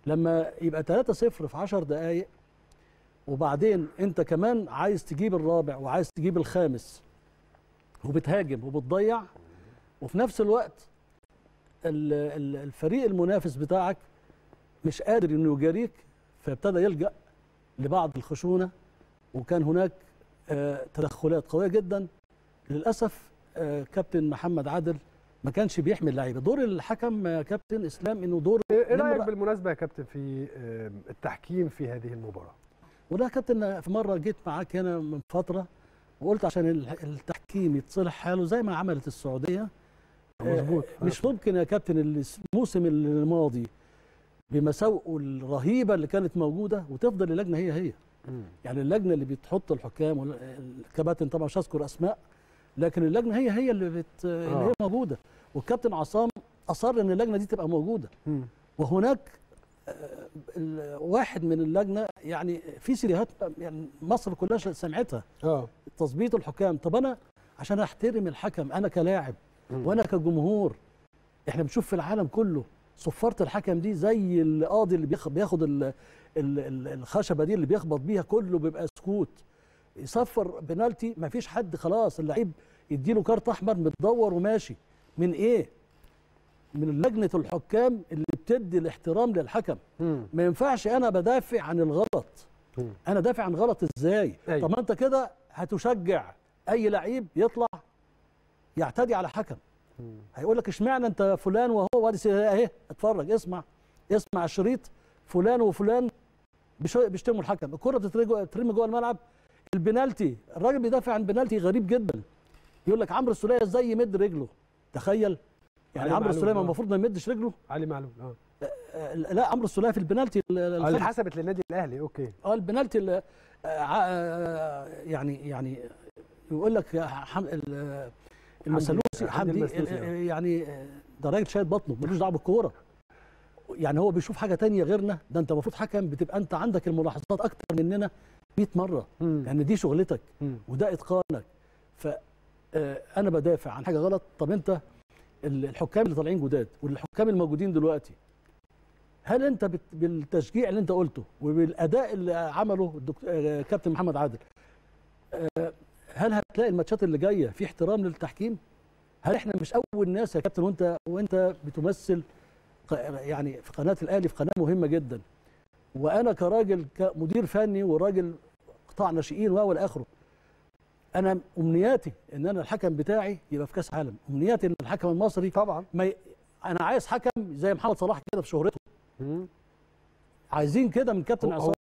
لما يبقى 3-0 في 10 دقائق وبعدين انت كمان عايز تجيب الرابع وعايز تجيب الخامس وبتهاجم وبتضيع وفي نفس الوقت ال- ال- الفريق المنافس بتاعك مش قادر انه يجاريك فابتدى يلجا لبعض الخشونه وكان هناك آه، تدخلات قويه جدا للاسف آه، كابتن محمد عادل ما كانش بيحمل لعيبه دور الحكم يا كابتن اسلام انه دور ايه رايك نمرة- بالمناسبه يا كابتن في آه، التحكيم في هذه المباراه وده يا كابتن في مره جيت معاك هنا من فتره وقلت عشان ال- التحكيم يتصلح حاله زي ما عملت السعوديه مظبوط آه، مش ممكن يا كابتن الموسم الماضي بمساوئه الرهيبه اللي كانت موجوده وتفضل اللجنه هي هي مم. يعني اللجنه اللي بتحط الحكام والكباتن طبعا مش هذكر اسماء لكن اللجنه هي هي اللي بت... اللي هي موجوده والكابتن عصام اصر ان اللجنه دي تبقى موجوده مم. وهناك آه، ال- واحد من اللجنه يعني في سيريهات يعني مصر كلها سمعتها اه تظبيط الحكام طب انا عشان احترم الحكم انا كلاعب مم. وانا كجمهور احنا بنشوف في العالم كله صفاره الحكم دي زي القاضي اللي بياخد بياخد ال- ال- ال- الخشبه دي اللي بيخبط بيها كله بيبقى سكوت يصفر بنالتي ما فيش حد خلاص اللعيب يديله كارت احمر متدور وماشي من ايه من لجنه الحكام اللي بتدي الاحترام للحكم مم. ما ينفعش انا بدافع عن الغلط مم. انا دافع عن غلط ازاي أيوة. طب ما انت كده هتشجع اي لعيب يطلع يعتدي على حكم مم. هيقول لك اشمعنى انت فلان وهو وادي سي- اهي اتفرج اسمع اسمع الشريط فلان وفلان بيش- بيشتموا الحكم الكره بتترمي بتترمي جوه الملعب البنالتي الراجل بيدافع عن بنالتي غريب جدا يقول لك عمرو السوليه ازاي يمد رجله تخيل يعني علي عمرو معلول، السوليه آه. المفروض ما يمدش رجله علي معلول اه آه، لا عمرو السوليه في البنالتي ال- ال- اللي الخامس. حسبت للنادي الاهلي اوكي اه البنالتي اللي آه، آه، يعني يعني يقول لك يا حم... ال- المسلوسي حمدي حمدي المسلوسي، آه، آه. يعني آه، ده راجل شايل بطنه ملوش دعوه بالكوره يعني هو بيشوف حاجه تانية غيرنا ده انت المفروض حكم بتبقى انت عندك الملاحظات اكتر مننا 100 مره مم. لان دي شغلتك مم. وده اتقانك ف آه، انا بدافع عن حاجه غلط طب انت ال- الحكام اللي طالعين جداد والحكام الموجودين دلوقتي هل انت بت- بالتشجيع اللي انت قلته وبالاداء اللي عمله الدكتور آه، كابتن محمد عادل آه، هل هتلاقي الماتشات اللي جايه في احترام للتحكيم هل احنا مش اول ناس يا كابتن وانت وانت بتمثل ق- يعني في قناه الاهلي في قناه مهمه جدا وانا كراجل كمدير فني وراجل قطاع ناشئين و الى اخره انا امنياتي ان انا الحكم بتاعي يبقى في كاس عالم امنياتي ان الحكم المصري طبعا ما ي... انا عايز حكم زي محمد صلاح كده في شهرته مم. عايزين كده من كابتن هو- عصام